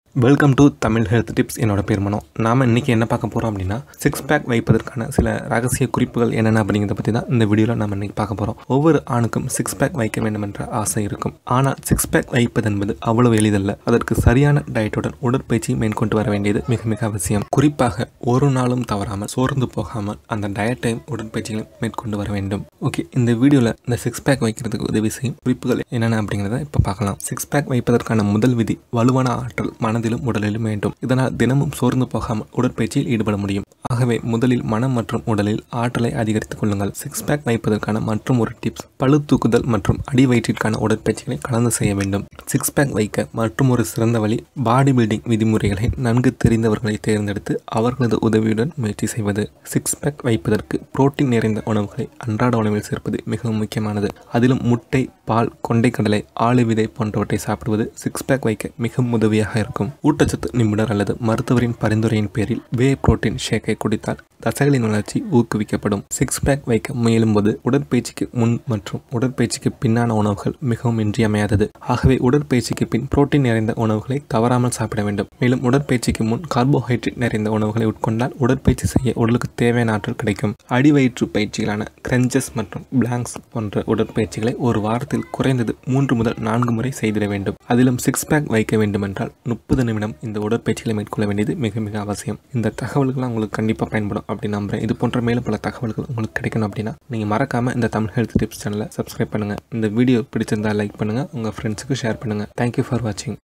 welcome to Tamil health tips என்னோட பேர் மனோ நாம் இன்றைக்கி என்ன பார்க்க போகிறோம் அப்படின்னா சிக்ஸ் பேக் வைப்பதற்கான சில ரகசிய குறிப்புகள் என்னென்ன அப்படிங்கிறத பற்றி தான் இந்த வீடியோவில் நம்ம இன்றைக்கி பார்க்க போகிறோம் ஒவ்வொரு ஆணுக்கும் சிக்ஸ் பேக் வைக்க வேண்டும் என்ற ஆசை இருக்கும் ஆனால் சிக்ஸ் பேக் வைப்பது என்பது அவ்வளவு எளிதல்ல அதற்கு சரியான டயட்டுடன் உடற்பயிற்சி மேற்கொண்டு வர வேண்டியது மிக மிக அவசியம் குறிப்பாக ஒரு நாளும் தவறாமல் சோர்ந்து போகாமல் அந்த டயட்டையும் உடற்பயிற்சிகளையும் மேற்கொண்டு வர வேண்டும் ஓகே இந்த வீடியோவில் இந்த சிக்ஸ் பேக் வைக்கிறதுக்கு உதவி செய்யும் குறிப்புகள் என்னென்ன அப்படிங்கிறத இப்போ பார்க்கலாம் சிக்ஸ் பேக் வைப்பதற்கான முதல் விதி வலுவான ஆற்றல் மனதிலும் உடலிலும் வேண்டும் இதனால் தினமும் சோர்ந்து போகாமல் உடற்பயிற்சியில் ஈடுபட முடியும் ஆகவே முதலில் மனம் மற்றும் உடலில் ஆற்றலை அதிகரித்துக் கொள்ளுங்கள் சிக்ஸ் பேக் வைப்பதற்கான மற்றும் ஒரு டிப்ஸ் பளு தூக்குதல் மற்றும் அடி வயிற்றிற்கான உடற்பயிற்சிகளை கலந்து செய்ய வேண்டும் சிக்ஸ் பேக் வைக்க மற்றும் ஒரு சிறந்த வழி பாடி பில்டிங் விதிமுறைகளை நன்கு தெரிந்தவர்களை தேர்ந்தெடுத்து அவர்களது உதவியுடன் முயற்சி செய்வது சிக்ஸ் பேக் வைப்பதற்கு புரோட்டீன் நிறைந்த உணவுகளை அன்றாட உணவில் சேர்ப்பது மிகவும் முக்கியமானது அதிலும் முட்டை பால் கொண்டைக்கடலை ஆளு விதை போன்றவற்றை சாப்பிடுவது சிக்ஸ் பேக் வைக்க மிகவும் உதவியாக இருக்கும் ஊட்டச்சத்து நிபுணர் அல்லது மருத்துவரின் பரிந்துரையின் பேரில் வே புரோட்டீன் ஷேக்கை குடித்தால் தசைகளின் வளர்ச்சி ஊக்குவிக்கப்படும் சிக்ஸ் பேக் வைக்க முயலும்போது உடற்பயிற்சிக்கு முன் மற்றும் உடற்பயிற்சிக்கு பின்னான உணவுகள் மிகவும் இன்றியமையாதது ஆகவே உடற்பயிற்சிக்கு பின் புரோட்டீன் நிறைந்த உணவுகளை தவறாமல் சாப்பிட வேண்டும் மேலும் உடற்பயிற்சிக்கு முன் கார்போஹைட்ரேட் நிறைந்த உணவுகளை உட்கொண்டால் உடற்பயிற்சி செய்ய உடலுக்கு தேவையான ஆற்றல் கிடைக்கும் அடிவயிற்று பயிற்சிகளான கிரஞ்சஸ் மற்றும் பிளாங்க்ஸ் போன்ற உடற்பயிற்சிகளை ஒரு வாரத்தில் குறைந்தது மூன்று முதல் நான்கு முறை செய்திட வேண்டும் அதிலும் சிக்ஸ் பேக் வைக்க வேண்டுமென்றால் முப்பது நிமிடம் இந்த உடற்பயிற்சிகளை மேற்கொள்ள வேண்டியது மிக மிக அவசியம் இந்த தகவல்கள்லாம் உங்களுக்கு கண்டிப்பாக பயன்படும் அப்படின்னு நம்புறேன் இது போன்ற மேலும் பல தகவல்கள் உங்களுக்கு கிடைக்கணும் அப்படின்னா நீங்கள் மறக்காமல் இந்த தமிழ் ஹெல்த் டிப்ஸ் சேனலை சப்ஸ்கிரைப் பண்ணுங்கள் இந்த வீடியோ பிடிச்சிருந்தா லைக் பண்ணுங்கள் உங்கள் ஃப்ரெண்ட்ஸுக்கு ஷேர் பண்ணுங்கள் தேங்க்யூ ஃபார் வாட்சிங்